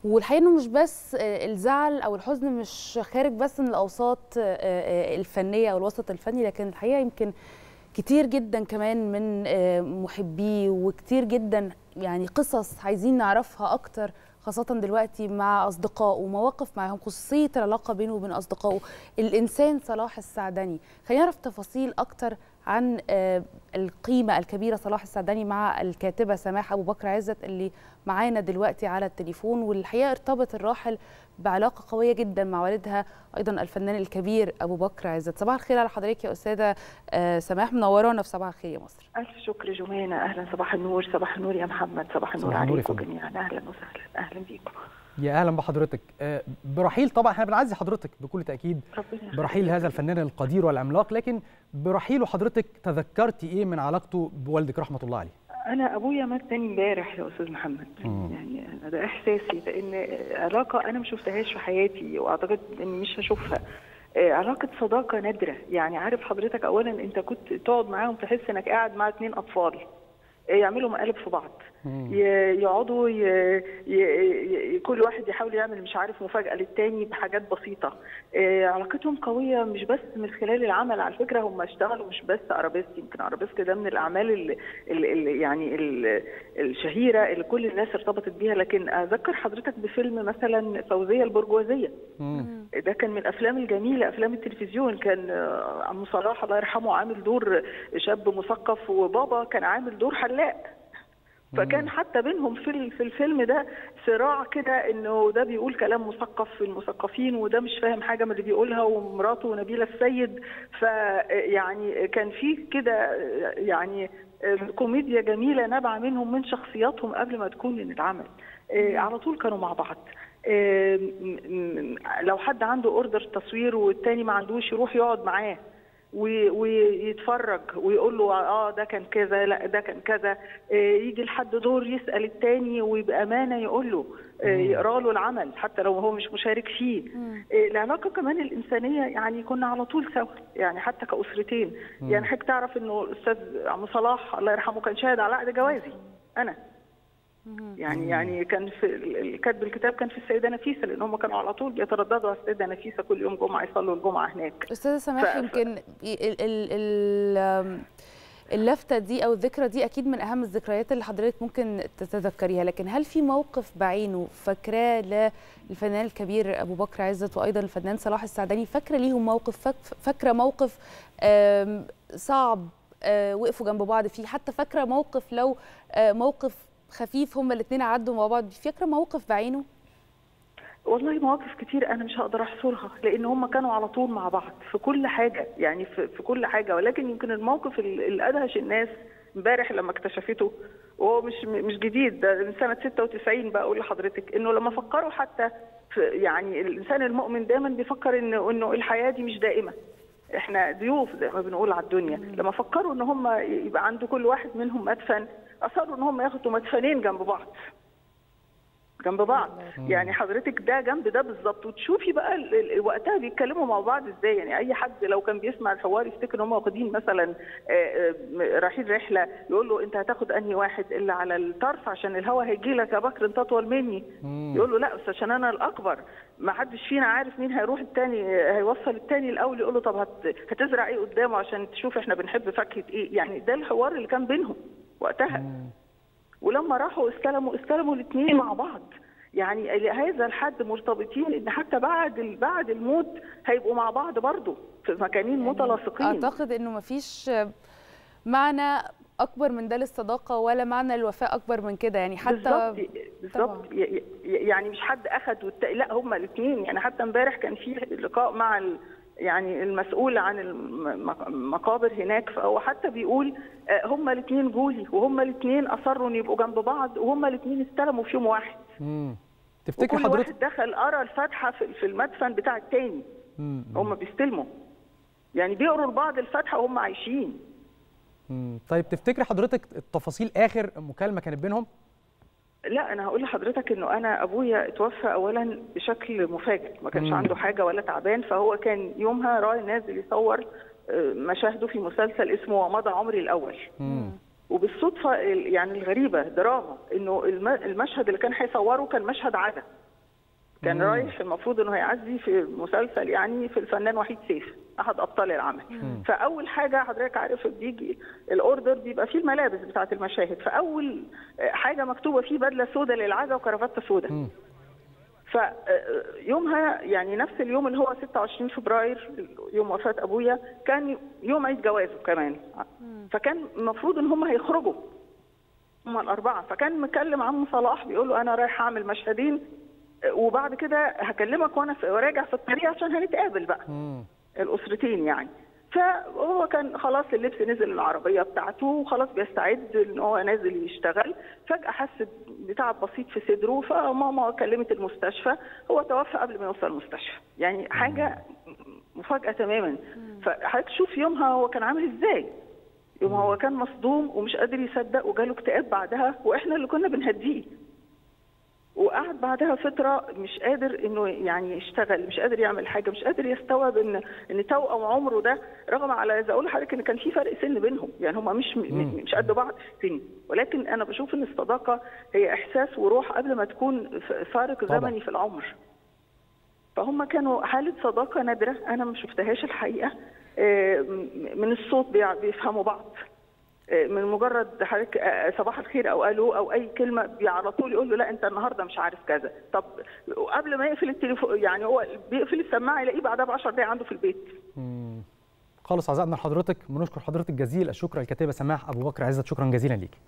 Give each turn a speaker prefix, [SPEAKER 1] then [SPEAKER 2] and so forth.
[SPEAKER 1] والحقيقه انه مش بس الزعل او الحزن مش خارج بس من الاوساط الفنيه او الوسط الفني لكن الحقيقه يمكن كتير جدا كمان من محبيه وكتير جدا يعني قصص عايزين نعرفها اكتر خاصة دلوقتي مع أصدقائه ومواقف معهم خصوصية العلاقة بينه وبين أصدقائه الإنسان صلاح السعدني خلينا نعرف تفاصيل أكتر عن القيمة الكبيرة صلاح السعدني مع الكاتبة سماح أبو بكر عزت اللي معانا دلوقتي على التليفون والحقيقة ارتبط الراحل بعلاقة قوية جدا مع والدها أيضا الفنان الكبير أبو بكر عزت صباح الخير على حضرتك يا أستاذة سماح منورانا في صباح الخير يا مصر
[SPEAKER 2] ألف شكر جمانة أهلا صباح النور صباح النور يا محمد صباح النور عليكم جميعا أهلا وسهلا أهلا بيكم
[SPEAKER 3] يا اهلا بحضرتك برحيل طبعا احنا بنعزي حضرتك بكل تاكيد برحيل هذا الفنان القدير والعملاق لكن برحيله حضرتك تذكرتي ايه من علاقته بوالدك رحمه الله عليه
[SPEAKER 2] انا ابويا مات تاني امبارح يا استاذ محمد مم. يعني انا ده احساسي لان علاقه انا ما شفتهاش في حياتي واعتقد اني مش هشوفها علاقة صداقة نادرة يعني عارف حضرتك أولا أنت كنت تقعد معاهم تحس أنك قاعد مع اتنين أطفال يعملوا مقالب في بعض يقعدوا ي... ي... كل واحد يحاول يعمل مش عارف مفاجاه للتاني بحاجات بسيطه علاقتهم قويه مش بس من خلال العمل على فكره هم اشتغلوا مش بس ارابيسك يمكن ارابيسك ده من الاعمال ال... ال... ال... يعني ال... الشهيره اللي كل الناس ارتبطت بيها لكن اذكر حضرتك بفيلم مثلا فوزيه البرجوازيه ده كان من الافلام الجميله افلام التلفزيون كان عم صلاح الله يرحمه عامل دور شاب مثقف وبابا كان عامل دور حلاق فكان حتى بينهم في في الفيلم ده صراع كده انه ده بيقول كلام مثقف في المثقفين وده مش فاهم حاجه من اللي بيقولها ومراته نبيله السيد فيعني كان في كده يعني كوميديا جميله نابعه منهم من شخصياتهم قبل ما تكون من العمل على طول كانوا مع بعض لو حد عنده اوردر تصوير والتاني ما عندوش يروح يقعد معاه ويتفرج ويقول له اه ده كان كذا لا ده كان كذا يجي لحد دور يسال التاني وبامانه يقول له يقرا له العمل حتى لو هو مش مشارك فيه العلاقه كمان الانسانيه يعني كنا على طول سوا يعني حتى كاسرتين يعني حضرتك تعرف انه الاستاذ عم صلاح الله يرحمه كان شاهد على عقد جوازي انا يعني يعني كان في كتب الكتاب كان في السيده نفيسه لان هم كانوا على طول بيترددوا على السيده نفيسه كل يوم جمعه يصلوا الجمعه هناك
[SPEAKER 1] استاذه سماح ف... يمكن ال ال ال اللفته دي او الذكرى دي اكيد من اهم الذكريات اللي حضرتك ممكن تتذكريها لكن هل في موقف بعينه فاكراه للفنان الكبير ابو بكر عزت وايضا الفنان صلاح السعدني فاكره ليهم موقف فاكره موقف صعب وقفوا جنب بعض فيه حتى فاكره موقف لو موقف خفيف هما الاثنين عدوا مع بعض فاكره موقف بعينه
[SPEAKER 2] والله مواقف كتير انا مش هقدر احصرها لان هم كانوا على طول مع بعض في كل حاجه يعني في, في كل حاجه ولكن يمكن الموقف اللي ادهش الناس امبارح لما اكتشفته وهو مش مش جديد ده من سنه 96 بقى اقول لحضرتك انه لما فكروا حتى في يعني الانسان المؤمن دايما بيفكر انه انه الحياه دي مش دائمه احنا ضيوف زي ما بنقول على الدنيا لما فكروا ان هم يبقى عنده كل واحد منهم مدفن اصروا ان هم ياخدوا مدفنين جنب بعض جنب بعض يعني حضرتك ده جنب ده بالظبط وتشوفي بقى وقتها بيتكلموا مع بعض ازاي يعني اي حد لو كان بيسمع الحوار يفتكر ان هم واخدين مثلا رايحين رحله يقول له انت هتاخد انهي واحد اللي على الطرف عشان الهوا هيجي لك يا بكر انت اطول مني يقول له لا بس عشان انا الاكبر ما حدش فينا عارف مين هيروح التاني هيوصل التاني الاول يقول له طب هتزرع ايه قدامه عشان تشوف احنا بنحب فاكهه ايه يعني ده الحوار اللي كان بينهم وقتها ولما راحوا استلموا استلموا الاثنين مع بعض يعني هذا الحد مرتبطين ان حتى بعد بعد الموت هيبقوا مع بعض برضه في مكانين يعني متلاصقين
[SPEAKER 1] اعتقد انه ما فيش معنى اكبر من ده للصداقه ولا معنى الوفاء اكبر من كده يعني حتى
[SPEAKER 2] بالظبط بالظبط يعني مش حد اخذ والت... لا هما الاثنين يعني حتى امبارح كان في لقاء مع ال... يعني المسؤول عن المقابر هناك فهو حتى بيقول هما الاثنين جولي وهما الاثنين اصروا ان يبقوا جنب بعض وهما الاثنين استلموا في يوم واحد
[SPEAKER 3] امم تفتكر
[SPEAKER 2] حضرتك واحد دخل قرا الفاتحه في المدفن بتاع الثاني هما بيستلموا يعني بيقروا لبعض الفاتحه وهم عايشين
[SPEAKER 3] امم طيب تفتكري حضرتك التفاصيل اخر مكالمه كانت بينهم
[SPEAKER 2] لا انا هقول لحضرتك انه انا ابويا اتوفى اولا بشكل مفاجئ ما كانش مم. عنده حاجه ولا تعبان فهو كان يومها راي نازل يصور مشاهده في مسلسل اسمه ومضى عمري الاول
[SPEAKER 3] مم.
[SPEAKER 2] وبالصدفه يعني الغريبه دراما انه المشهد اللي كان هيصوره كان مشهد عزا كان رايح المفروض انه هيعزي في مسلسل يعني في الفنان وحيد سيف احد ابطال العمل فاول حاجه حضرتك عارف بيجي الاوردر بيبقى فيه الملابس بتاعه المشاهد فاول حاجه مكتوبه فيه بدله سوداء للعزا وكرافته سوداء فيومها يعني نفس اليوم اللي هو 26 فبراير يوم وفاه ابويا كان يوم عيد جوازه كمان فكان المفروض ان هم هيخرجوا هم الاربعه فكان مكلم عم صلاح بيقول له انا رايح اعمل مشهدين وبعد كده هكلمك وانا راجع في الطريق عشان هنتقابل بقى الاسرتين يعني فهو كان خلاص اللبس نزل العربيه بتاعته وخلاص بيستعد ان هو نازل يشتغل فجاه حس بتعب بسيط في صدره فماما كلمت المستشفى هو توفى قبل ما يوصل المستشفى يعني حاجه مفاجاه تماما فحضرتك شوف يومها هو كان عامل ازاي يومها هو كان مصدوم ومش قادر يصدق وجاله اكتئاب بعدها واحنا اللي كنا بنهديه وقعد بعدها فتره مش قادر انه يعني يشتغل مش قادر يعمل حاجه مش قادر يستوعب ان ان توأم عمره ده رغم على زي اقول لحضرتك ان كان في فرق سن بينهم يعني هم مش مش قد بعض في السن ولكن انا بشوف ان الصداقه هي احساس وروح قبل ما تكون فارق زمني في العمر فهم كانوا حاله صداقه نادره انا ما شفتهاش الحقيقه من الصوت بيفهموا بعض من مجرد حضرتك صباح الخير او الو او اي كلمه على طول يقول له لا انت النهارده مش عارف كذا طب قبل ما يقفل التليفون يعني هو بيقفل السماعه يلاقيه بعدها ب 10 دقايق عنده في البيت
[SPEAKER 3] خالص عزائنا لحضرتك بنشكر حضرتك جزيل الشكر الكاتبه سماح ابو بكر عزت شكرا جزيلا ليك